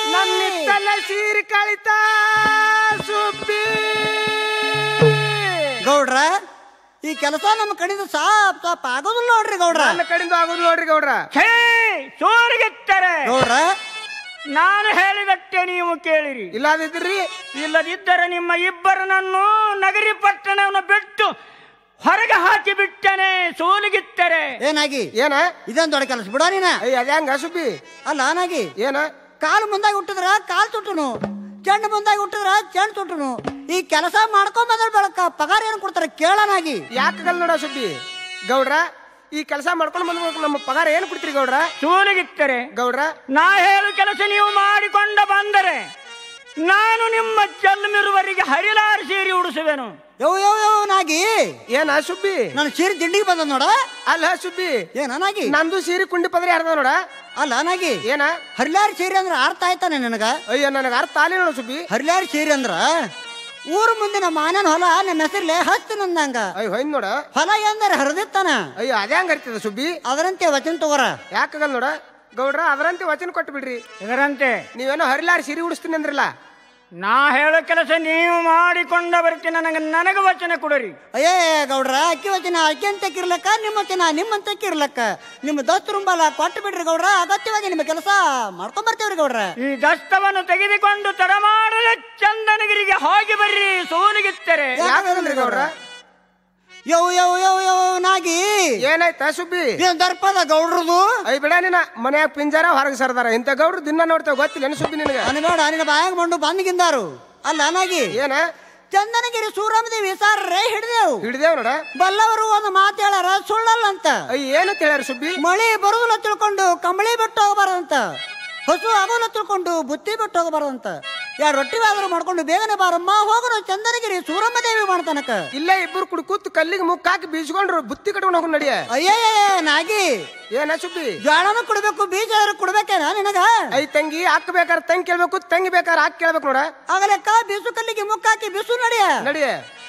ನನ್ನಿತ್ತಲ್ಲ ಸೀರೆ ಕಳಿತ ಸುಬ್ಬಿ ಗೌಡ್ರ ಈ ಕೆಲಸ ನಮ್ಮ ಕಡೆಯಿಂದ ಸಾಪ್ ಸಾಪ್ ಆಗೋದಿಲ್ಲ ನೋಡ್ರಿ ಗೌಡ್ರ ನನ್ನ ಕಡೆಯಿಂದ ಆಗೋದು ನೋಡ್ರಿ ಗೌಡ್ರ ಛೇ ಸೋರಿಗಿತ್ತರೆ ಗೌಡ್ರ ನಾನು ಹೇಳಿದಟ್ಟೆ ನೀವು ಕೇಳಿರಿ ಇಲ್ಲದಿದ್ರಿ ಇಲ್ಲದಿದ್ದರೆ ನಿಮ್ಮ ಇಬ್ಬರನನ್ನು ನಗರಿ ಪಟ್ಟಣವನ್ನು ಬಿಟ್ಟು ಹೊರಗೆ ಹಾಕಿ ಬಿಟ್ಟನೆ ಸೋಲಿಗಿತ್ತರೆ ಏನಾಗಿ ಏನ ಇದೇನ್ ದೊಡ್ಡ ಕೆಲಸ ಬಿಡ ನೀನ ಅಯ್ಯ ಅದ್ಯಾಂಗ ಸುಬ್ಬಿ ಅಲ್ಲ ನಾಗಿ ಏನ ಕಾಲು ಮುಂದಾಗಿ ಹುಟ್ಟಿದ್ರ ಕಾಲು ತುಟ್ಟನು ಚೆಂಡು ಮುಂದಾಗಿ ಹುಟ್ಟಿದ್ರ ಚೆಂಡು ತುಟ್ಟನು ಈ ಕೆಲಸ ಮಾಡ್ಕೊಂಡ್ ಬಂದ್ರ ಬೆಳಕ ಪಗಾರ ಏನ್ ಕೊಡ್ತಾರ ಕೇಳನಾಗಿ ಯಾಕಗಲ್ ನೋಡ ಸುಬ್ಬಿ ಗೌಡ್ರ ಈ ಕೆಲಸ ಮಾಡ್ಕೊಂಡು ಬಂದ್ಬೇಕು ನಮ್ಮ ಪಗಾರ ಏನು ಕೊಡ್ತೀರಿ ಗೌಡ್ರ ಸೋಲಿಗಿತ್ತರೆ ಗೌಡ್ರ ನಾ ಹೇಳು ಕೆಲಸ ನೀವು ಮಾಡಿಕೊಂಡ ಬಂದರೆ ನಾನು ನಿಮ್ಮ ಜಲ್ಮಿರುವರಿಗೆ ಹರಿಲಾರ ಸೀರೆ ಉಡಿಸುವೆನು ಯವ್ ಯವ್ ಯವ್ ನಾಗಿ ಏನ ಸುಬ್ಬಿ ನನ್ನ ಸೀರೆ ತಿಂಡಿಗೆ ಬಂದ ನೋಡ ಅಲ್ಲ ಸುಬ್ಬಿ ಏನ ನಾಗಿ ನಂದು ಸೀರೆ ಕುಂಡಿ ಪದ್ರಿ ಹರ್ದ ನೋಡ ಅಲ್ಲ ನಾಗಿ ಏನ ಹರಿಲಾರಿ ಸೀರೆ ಅಂದ್ರ ಅರ್ಥ ಆಯ್ತಾನೆ ನನಗ ಅಯ್ಯ ನನಗೆ ಅರ್ಥ ಆಲಿ ನೋಡು ಸುಬ್ಬಿ ಹರಿಲಾರಿ ಸೀರೆ ಅಂದ್ರ ಊರ ಮುಂದಿನ ಮಾನನ ಹೊಲ ನಮ್ಮ ಹೆಸರ್ಲೆ ಹತ್ತು ನಂದಂಗ ಅಯ್ಯ ಹೊಯ್ನ್ ನೋಡ ಹೊಲ ಎಂದರೆ ಹರಿದಿತ್ತಾನ ಅಯ್ಯ ಅದ್ಯಾಂಗ ಅರ್ತದ ಸುಬ್ಬಿ ಅದರಂತೆ ವಚನ ತಗೋರ ಯಾಕಾಗಲ್ ನೋಡ ಗೌಡ್ರ ಅದರಂತೆ ವಚನ ಕೊಟ್ಟು ಬಿಡ್ರಿ ಇದರಂತೆ ನೀವೇನೋ ಹರಿಲಾರಿ ಸೀರೆ ಉಡಿಸ್ತೀನಿ ಅಂದ್ರಲ್ಲ ನಾ ಹೇಳೋ ಕೆಲಸ ನೀವು ಮಾಡಿಕೊಂಡ ಬರ್ತೀನಿ ನನಗೆ ನನಗೆ ವಚನ ಕೊಡರಿ ಅಯ್ಯೇ ಗೌಡ್ರ ಅಕ್ಕಿ ವಚನ ಅಕ್ಕಿ ಅಂತಕ್ಕಿರ್ಲಕ್ಕ ನಿಮ್ಮ ವಚನ ನಿಮ್ಮಂತಕ್ಕಿರ್ಲಕ್ಕ ನಿಮ್ಮ ದೋಸ್ತರುಂಬಲ್ಲ ಕೊಟ್ಟು ಬಿಡ್ರಿ ಗೌಡ್ರ ಅಗತ್ಯವಾಗಿ ನಿಮ್ಮ ಕೆಲಸ ಮಾಡ್ಕೊಂಡ್ ಬರ್ತೇವ್ರಿ ಗೌಡ್ರ ಈ ದಸ್ತವನ್ನು ತೆಗೆದುಕೊಂಡು ತಡಮಾಡದೆ ಚಂದನಗಿರಿಗೆ ಹೋಗಿ ಬರ್ರಿ ಸೋಲಿಗಿತ್ತರೆ ಯಾಕಾಗಲ್ರಿ ಗೌಡ್ರ ಯವ್ ಯವ್ ಯವ್ ಯವ್ ನಾಗಿ ಏನಾಯ್ತಾ ಸುಬ್ಬಿ ಏನ್ ದರ್ಪದ ಗೌಡ್ರದು ಅಯ್ಯ ಬಿಡ ನೀನ ಮನ್ಯಾಗ ಪಿಂಜಾರ ಹೊರಗೆ ಸರ್ದಾರ ಇಂಥ ಗೌಡ್ರು ದಿನ ನೋಡ್ತೇವೆ ಗೊತ್ತಿಲ್ಲ ಏನು ಸುಬ್ಬಿ ನಿನಗೆ ಅನ್ಬೇಡ ನಿನ್ನ ಬಾಯಾಗ ಮಂಡು ಬಂದ್ಗಿಂದಾರು ಅಲ್ಲ ನಾಗಿ ಏನ ಚಂದನಗಿರಿ ಸೂರಮದೇವಿ ಸಾರ್ರೇ ಹಿಡಿದೆವು ಹಿಡಿದೇವ್ ನೋಡ ಬಲ್ಲವರು ಒಂದು ಮಾತು ಹೇಳಾರ ಸುಳ್ಳಲ್ಲ ಅಂತ ಅಯ್ಯ ಏನಂತ ಹೇಳ್ಯಾರ ಸುಬ್ಬಿ ಮಳಿ ಬರುದಿಲ್ಲ ತಿಳ್ಕೊಂಡು ಕಂಬಳಿ ಬಿಟ್ಟು ಹೋಗಬಾರದಂತ ಹಸು ಆಗೋಲ್ಲ ತಿಳ್ಕೊಂಡು ಬುತ್ತಿ ಬಿಟ್ಟು ಹೋಗಬಾರದಂತ ಎರಡು ರೊಟ್ಟಿ ಆದ್ರೂ ಮಾಡ್ಕೊಂಡು ಬೇಗನೆ ಬಾರಮ್ಮ ಹೋಗೋರು ಚಂದನಗಿರಿ ಸೂರಮ್ಮ ದೇವಿ ಮಾಡ್ತಾನಕ ಇಲ್ಲೇ ಇಬ್ಬರು ಕುಡ್ ಕೂತು ಕಲ್ಲಿಗೆ ಮುಕ್ಕ ಹಾಕಿ ಬೀಸ್ಕೊಂಡ್ರು ಬುತ್ತಿ ಕಟ್ಕೊಂಡು ಹೋಗ್ ನಡಿಯ ಅಯ್ಯೇ ನಾಗಿ ಏನ ಸುಬ್ಬಿ ಜ್ವಾಳನು ಕೊಡ್ಬೇಕು ಬೀಜ ಆದ್ರೂ ಕೊಡ್ಬೇಕೇನ ನಿನಗ ಐ ತಂಗಿ ಹಾಕ್ ಬೇಕಾರೆ ತಂಗಿ ಕೇಳ್ಬೇಕು ತಂಗಿ ಬೇಕಾರೆ ಹಾಕಿ ಕೇಳ್ಬೇಕು ನೋಡ ಆಗಲೆಕ್ಕ ಬೀಸು ಕಲ್ಲಿಗೆ ಮುಕ್ಕಾಕಿ ಬಿಸು ನಡಿಯ ನಡಿಯ